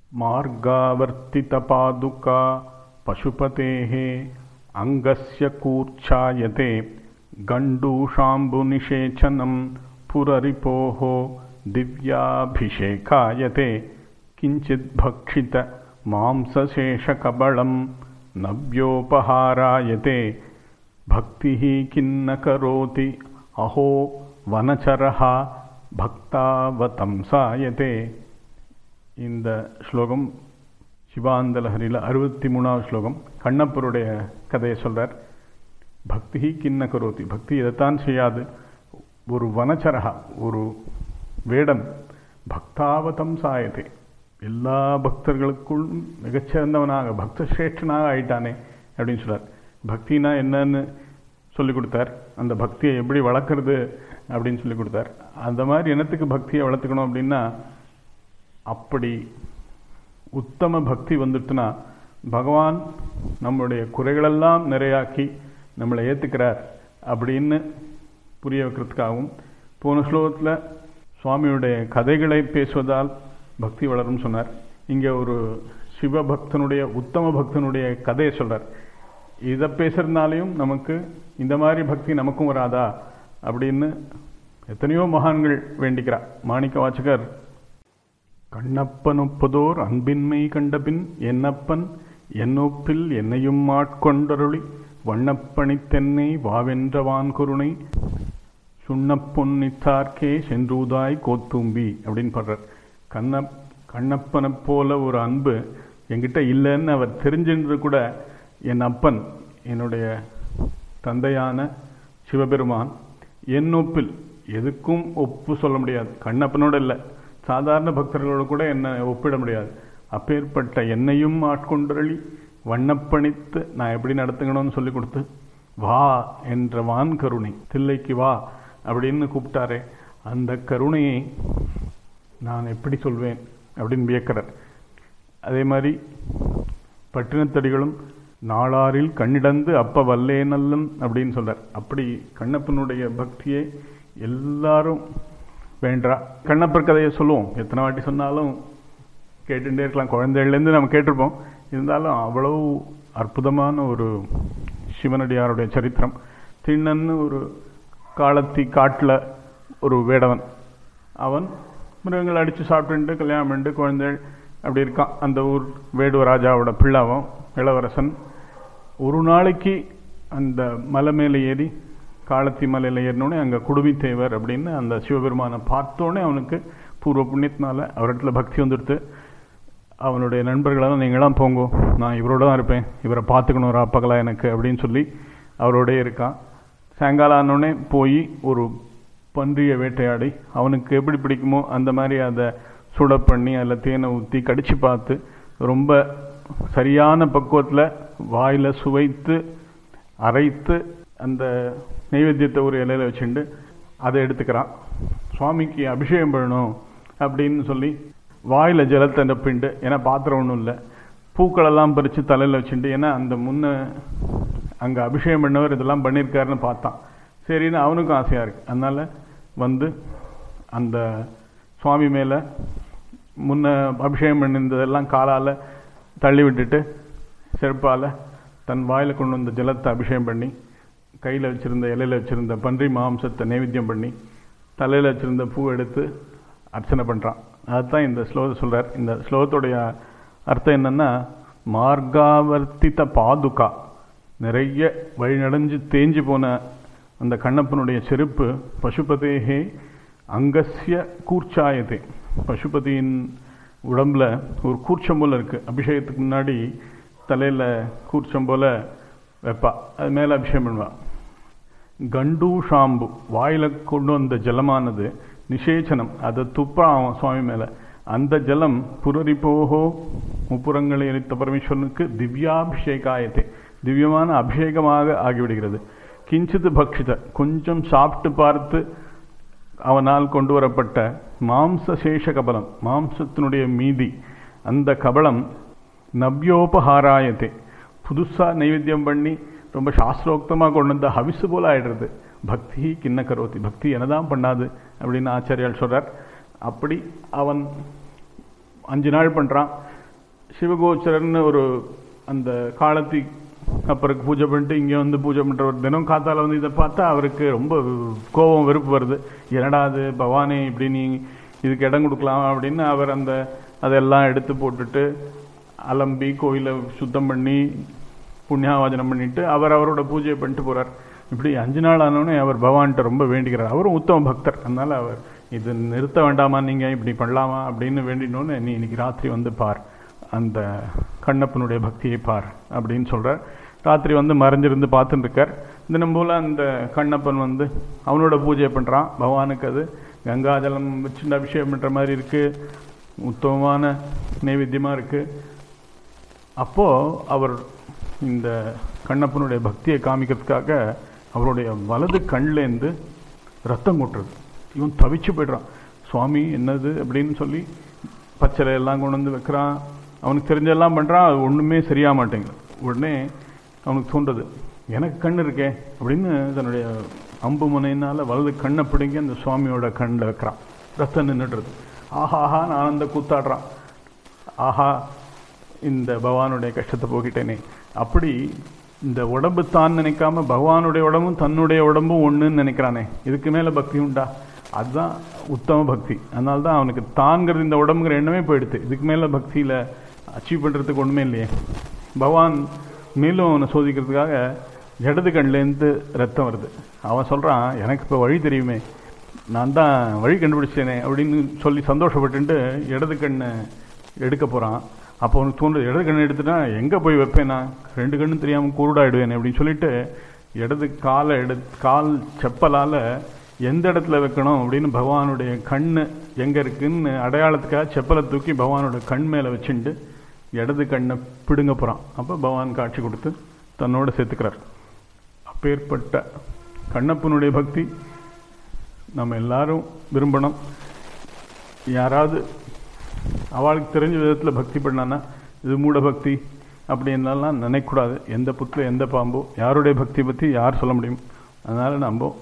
मार्गावर्तितपादुका पशुपतेः अङ्गस्य कूर्च्छायते गण्डूषाम्बुनिषेचनं पुररिपोः दिव्याभिषेकायते किञ्चिद्भक्षित मांसशेषकबलं नव्योपहारायते भक्तिः किन्न करोति अहो वनचरः பக்தாவதம்சாயதே இந்த ஸ்லோகம் சிவாந்தலஹரியில் அறுபத்தி மூணாவது ஸ்லோகம் கண்ணப்பருடைய கதையை சொல்றார் பக்தி கிண்ண கரோதி பக்தி இதைத்தான் செய்யாது ஒரு வனச்சரகா ஒரு வேடன் பக்தாவதம் சாயதே எல்லா பக்தர்களுக்குள்ளும் மிகச்சிறந்தவனாக பக்த சிரேஷ்டனாக ஆயிட்டானே அப்படின்னு சொல்றார் பக்தினா என்னன்னு சொல்லி கொடுத்தார் அந்த பக்தியை எப்படி வளர்க்குறது அப்படின்னு சொல்லி கொடுத்தார் அந்த மாதிரி என்னத்துக்கு பக்தியை வளர்த்துக்கணும் அப்படின்னா அப்படி உத்தம பக்தி வந்துட்டுனா பகவான் நம்முடைய குறைகளெல்லாம் நிறையாக்கி நம்மளை ஏற்றுக்கிறார் அப்படின்னு புரிய வைக்கிறதுக்காகவும் போன ஸ்லோகத்தில் சுவாமியுடைய கதைகளை பேசுவதால் பக்தி வளரும் சொன்னார் இங்கே ஒரு சிவபக்தனுடைய உத்தம பக்தனுடைய கதையை சொல்கிறார் இதை பேசுறதுனாலையும் நமக்கு இந்த மாதிரி பக்தி நமக்கும் வராதா அப்படின்னு எத்தனையோ மகான்கள் வேண்டிக்கிறா மாணிக்க வாச்சகர் கண்ணப்பனொப்பதோர் அன்பின்மை கண்டபின் என்னப்பன் என்னொப்பில் என்னையும் ஆட்கொண்டருளி வண்ணப்பணித்தென்னை வாவென்றவான் குருணை சுண்ணப்பொன்னித்தார்க்கே சென்றூதாய் கோத்தும்பி அப்படின்னு பாடுறார் கண்ண கண்ணப்பனை போல ஒரு அன்பு என்கிட்ட இல்லைன்னு அவர் தெரிஞ்சிருந்து கூட என் அப்பன் என்னுடைய தந்தையான சிவபெருமான் என் ஒப்பில் எதுக்கும் ஒப்பு சொல்ல முடியாது கண்ணப்பனோட இல்லை சாதாரண பக்தர்களோடு கூட என்னை ஒப்பிட முடியாது அப்பேற்பட்ட என்னையும் ஆட்கொண்டரளி வண்ணப்பணித்து நான் எப்படி நடத்துக்கணும்னு சொல்லி கொடுத்து வா என்ற வான் கருணை தில்லைக்கு வா அப்படின்னு கூப்பிட்டாரே அந்த கருணையை நான் எப்படி சொல்வேன் அப்படின்னு வியக்கிறார் அதே மாதிரி பட்டினத்தடிகளும் நாளாரில் கண்ணிடந்து அப்ப வல்லே நல்லன் அப்படின்னு சொல்றார் அப்படி கண்ணப்பனுடைய பக்தியை எல்லாரும் வேண்டா கண்ணப்பர் கதையை சொல்லுவோம் எத்தனை வாட்டி சொன்னாலும் கேட்டுட்டே இருக்கலாம் குழந்தைகள்லேருந்து நம்ம கேட்டிருப்போம் இருந்தாலும் அவ்வளவு அற்புதமான ஒரு சிவனடியாருடைய சரித்திரம் திண்ணன்னு ஒரு காலத்தி காட்டில் ஒரு வேடவன் அவன் மிருகங்களை அடித்து சாப்பிட்டுட்டு கல்யாணம் பண்ணிட்டு குழந்தைகள் அப்படி இருக்கான் அந்த ஊர் வேடுவ ராஜாவோட பிள்ளாவும் இளவரசன் ஒரு நாளைக்கு அந்த மலை மேலே ஏறி காலத்தி மலையில் ஏறினோடனே அங்கே குடுமித்தேவர் அப்படின்னு அந்த சிவபெருமானை பார்த்தோன்னே அவனுக்கு பூர்வ புண்ணியத்தினால அவரிடத்துல பக்தி வந்துடுத்து அவனுடைய நண்பர்களெல்லாம் நீங்களாம் போங்கோ நான் இவரோட தான் இருப்பேன் இவரை பார்த்துக்கணும் ராப்பகலா எனக்கு அப்படின்னு சொல்லி அவரோடே இருக்கான் சாயங்காலம் ஆனோடனே போய் ஒரு பன்றியை வேட்டையாடி அவனுக்கு எப்படி பிடிக்குமோ அந்த மாதிரி அதை சுட பண்ணி அதில் தேனை ஊற்றி கடிச்சு பார்த்து ரொம்ப சரியான பக்குவத்தில் வாயில் சுவைத்து அரைத்து அந்த நைவேத்தியத்தை ஒரு இலையில வச்சுட்டு அதை எடுத்துக்கிறான் சுவாமிக்கு அபிஷேகம் பண்ணணும் அப்படின்னு சொல்லி வாயில் ஜலத்தை நப்பிண்டு ஏன்னா பாத்திரம் ஒன்றும் இல்லை பூக்களெல்லாம் பறித்து தலையில் வச்சுட்டு ஏன்னா அந்த முன்ன அங்கே அபிஷேகம் பண்ணவர் இதெல்லாம் பண்ணியிருக்காருன்னு பார்த்தான் சரின்னு அவனுக்கும் ஆசையாக இருக்குது அதனால் வந்து அந்த சுவாமி மேலே முன்ன அபிஷேகம் பண்ணியிருந்ததெல்லாம் காலால் தள்ளி விட்டுட்டு செருப்பால் தன் வாயில் கொண்டு வந்த ஜலத்தை அபிஷேகம் பண்ணி கையில் வச்சுருந்த இலையில் வச்சுருந்த பன்றி மாம்சத்தை நைவேத்தியம் பண்ணி தலையில் வச்சுருந்த பூ எடுத்து அர்ச்சனை பண்ணுறான் அதுதான் இந்த ஸ்லோகத்தை சொல்கிறார் இந்த ஸ்லோகத்துடைய அர்த்தம் என்னென்னா மார்காவர்த்தித பாதுகா நிறைய வழிநடைஞ்சு தேஞ்சு போன அந்த கண்ணப்பனுடைய செருப்பு பசுபதேகே அங்கஸ்ய கூர்ச்சாயத்தை பசுபதியின் உடம்புல ஒரு கூர்ச்சம் போல் இருக்குது அபிஷேகத்துக்கு முன்னாடி தலையில் கூர்ச்சம் போல் வைப்பா அது மேலே அபிஷேகம் பண்ணுவாள் கண்டு ஷாம்பு வாயில் கொண்டு வந்த ஜலமானது நிஷேச்சனம் அதை துப்பான் அவன் சுவாமி மேலே அந்த ஜலம் புரரிப்போகோ முப்புறங்களை எரித்த பரமேஸ்வரனுக்கு திவ்யாபிஷேகாயத்தை திவ்யமான அபிஷேகமாக ஆகிவிடுகிறது கிஞ்சித் பக்ஷித கொஞ்சம் சாப்பிட்டு பார்த்து அவனால் கொண்டு வரப்பட்ட மாம்ச சேஷ கபலம் மாம்சத்தினுடைய மீதி அந்த கபலம் நவ்யோபஹாராயத்தை புதுசாக நைவேத்தியம் பண்ணி ரொம்ப சாஸ்திரோக்தமாக கொண்டு வந்த ஹவிசு போல ஆயிடுறது பக்தி கிண்ண கரோத்தி பக்தி என்னதான் பண்ணாது அப்படின்னு ஆச்சாரியால் சொல்கிறார் அப்படி அவன் அஞ்சு நாள் பண்ணுறான் சிவகோச்சரர்னு ஒரு அந்த காலத்தி அப்பருக்கு பூஜை பண்ணிட்டு இங்கே வந்து பூஜை பண்ணுறவர் தினம் காத்தால வந்து இதை பார்த்தா அவருக்கு ரொம்ப கோபம் வெறுப்பு வருது என்னடா அது பவானி இப்படி நீ இதுக்கு இடம் கொடுக்கலாம் அப்படின்னு அவர் அந்த அதெல்லாம் எடுத்து போட்டுட்டு அலம்பி கோயிலை சுத்தம் பண்ணி புண்ணியாவாஜனம் பண்ணிட்டு அவர் அவரோட பூஜையை பண்ணிட்டு போறார் இப்படி அஞ்சு நாள் ஆனோடனே அவர் பகவான்கிட்ட ரொம்ப வேண்டிக்கிறார் அவரும் உத்தம பக்தர் அதனால அவர் இது நிறுத்த வேண்டாமா நீங்க இப்படி பண்ணலாமா அப்படின்னு வேண்டினோன்னு நீ இன்னைக்கு ராத்திரி வந்து பார் அந்த கண்ணப்பனுடைய பக்தியை பார் அப்படின்னு சொல்றார் ராத்திரி வந்து மறைஞ்சிருந்து பார்த்துட்டு இருக்கார் தினம் போல அந்த கண்ணப்பன் வந்து அவனோட பூஜையை பண்றான் பகவானுக்கு அது கங்காஜலம் வச்சு அபிஷேகம் பண்ற மாதிரி இருக்கு உத்தமமான நைவேத்தியமா இருக்கு அப்போ அவர் இந்த கண்ணப்பனுடைய பக்தியை காமிக்கிறதுக்காக அவருடைய வலது கண்லேருந்து ரத்தம் கொட்டுறது இவன் தவிச்சு போய்ட்றான் சுவாமி என்னது அப்படின்னு சொல்லி பச்சளை எல்லாம் கொண்டு வந்து வைக்கிறான் அவனுக்கு தெரிஞ்செல்லாம் பண்ணுறான் அது ஒன்றுமே சரியாக மாட்டேங்குது உடனே அவனுக்கு தோன்றது எனக்கு கண் இருக்கே அப்படின்னு தன்னுடைய அம்பு முனையினால் வலது கண்ணை பிடுங்கி அந்த சுவாமியோட கண்ணில் வைக்கிறான் ரத்தம் நின்றுடுறது ஆஹாஹா ஆனந்த கூத்தாடுறான் ஆஹா இந்த பகவானுடைய கஷ்டத்தை போக்கிட்டேனே அப்படி இந்த உடம்பு தான் நினைக்காம பகவானுடைய உடம்பும் தன்னுடைய உடம்பும் ஒன்றுன்னு நினைக்கிறானே இதுக்கு மேலே பக்தி உண்டா அதுதான் உத்தம பக்தி அதனால தான் அவனுக்கு தான்கிறது இந்த உடம்புங்கிற எண்ணமே போயிடுது இதுக்கு மேலே பக்தியில் அச்சீவ் பண்ணுறதுக்கு ஒன்றுமே இல்லையே பகவான் மேலும் அவனை சோதிக்கிறதுக்காக இடது கண்லேருந்து ரத்தம் வருது அவன் சொல்கிறான் எனக்கு இப்போ வழி தெரியுமே நான் தான் வழி கண்டுபிடிச்சேனே அப்படின்னு சொல்லி சந்தோஷப்பட்டுட்டு இடது கண்ணை எடுக்க போகிறான் அப்போ அவனுக்கு தோன்றுது இடது கண்ணை எடுத்துட்டா எங்கே போய் வைப்பேன் நான் ரெண்டு கண்ணும் தெரியாமல் குருடாயிடுவேன் அப்படின்னு சொல்லிட்டு இடது காலை எடு கால் செப்பலால் எந்த இடத்துல வைக்கணும் அப்படின்னு பகவானுடைய கண் எங்கே இருக்குன்னு அடையாளத்துக்காக செப்பலை தூக்கி பகவானோட கண் மேலே வச்சுட்டு இடது கண்ணை பிடுங்க போகிறான் அப்போ பகவான் காட்சி கொடுத்து தன்னோட சேர்த்துக்கிறார் அப்பேற்பட்ட கண்ணப்பனுடைய பக்தி நம்ம எல்லாரும் விரும்பணும் யாராவது அவளுக்கு தெரிஞ்ச விதத்தில் பக்தி பண்ணான்னா இது மூட பக்தி அப்படின்னாலாம் நினைக்கக்கூடாது எந்த புத்தில் எந்த பாம்போ யாருடைய பக்தி பற்றி யார் சொல்ல முடியும் அதனால் நம்ம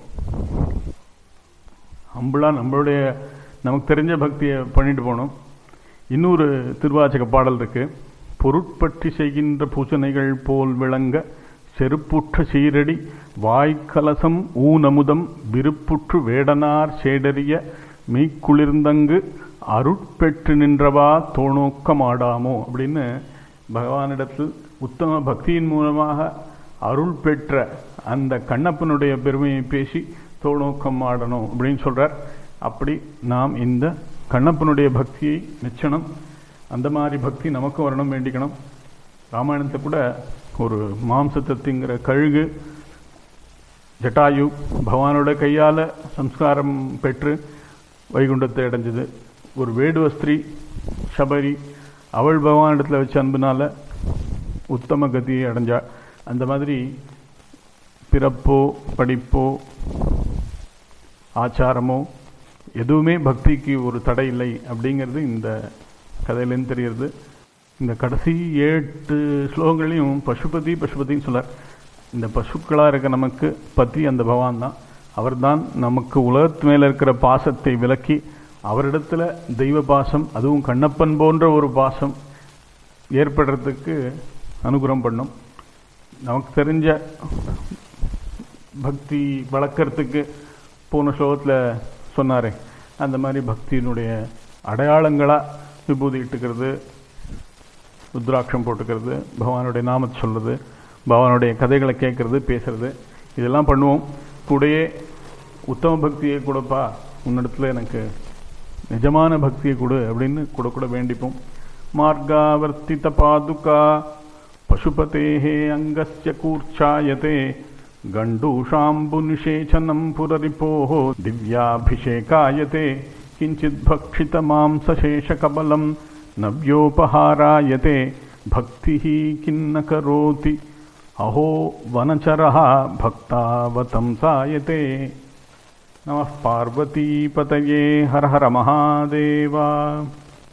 ஹம்பிளாக நம்மளுடைய நமக்கு தெரிஞ்ச பக்தியை பண்ணிட்டு போகணும் இன்னொரு திருவாச்சக பாடல் இருக்கு பொருட்பற்றி செய்கின்ற பூசணைகள் போல் விளங்க செருப்புற்ற சீரடி வாய்க்கலசம் ஊனமுதம் விருப்புற்று வேடனார் சேடறிய மெய்க்குளிர்ந்தங்கு அருட்பெற்று நின்றவா தோணோக்கமாடாமோ அப்படின்னு பகவானிடத்தில் உத்தம பக்தியின் மூலமாக அருள் பெற்ற அந்த கண்ணப்பனுடைய பெருமையை பேசி தோணோக்கம் ஆடணும் அப்படின்னு சொல்றார் அப்படி நாம் இந்த கண்ணப்பனுடைய பக்தியை மெச்சணும் அந்த மாதிரி பக்தி நமக்கும் வரணும் வேண்டிக்கணும் ராமாயணத்தை கூட ஒரு மாம்சத்தை திங்கிற கழுகு ஜட்டாயு பகவானோட கையால் சம்ஸ்காரம் பெற்று வைகுண்டத்தை அடைஞ்சது ஒரு வேடுவ ஸ்திரீ சபரி அவள் பகவானிடத்தில் வச்ச அன்புனால உத்தம கதியை அடைஞ்சா அந்த மாதிரி பிறப்போ படிப்போ ஆச்சாரமோ எதுவுமே பக்திக்கு ஒரு தடை இல்லை அப்படிங்கிறது இந்த கதையிலேருந்து தெரிகிறது இந்த கடைசி எட்டு ஸ்லோகங்களையும் பசுபதி பசுபதின்னு சொல்லார் இந்த பசுக்களாக இருக்க நமக்கு பற்றி அந்த பகவான் தான் அவர்தான் நமக்கு உலகத்து மேலே இருக்கிற பாசத்தை விலக்கி அவரிடத்துல தெய்வ பாசம் அதுவும் கண்ணப்பன் போன்ற ஒரு பாசம் ஏற்படுறதுக்கு அனுகிரகம் பண்ணும் நமக்கு தெரிஞ்ச பக்தி வளர்க்கறதுக்கு போன ஸ்லோகத்தில் சொன்னாரே அந்த மாதிரி பக்தியினுடைய அடையாளங்களாக விபூதி இட்டுக்கிறது ருத்ராட்சம் போட்டுக்கிறது பகவானுடைய நாமத்தை சொல்கிறது பகவானுடைய கதைகளை கேட்கறது பேசுறது இதெல்லாம் பண்ணுவோம் கூடயே உத்தம பக்தியை கொடுப்பா உன்னிடத்துல எனக்கு நிஜமான பக்தியை கொடு அப்படின்னு கூட கூட வேண்டிப்போம் மார்காவர்த்தித பாதுகா பசுபதேஹே அங்கஸ்ய கூர்ச்சாயதே गण्डूषाम्बुनिषेचनं पुररिपोः दिव्याभिषेकायते किञ्चित् भक्षितमांसशेषकबलं नव्योपहारायते भक्तिः किन्न करोति अहो वनचरः भक्तावतंसायते नमः पार्वतीपतये हर हर महादेवा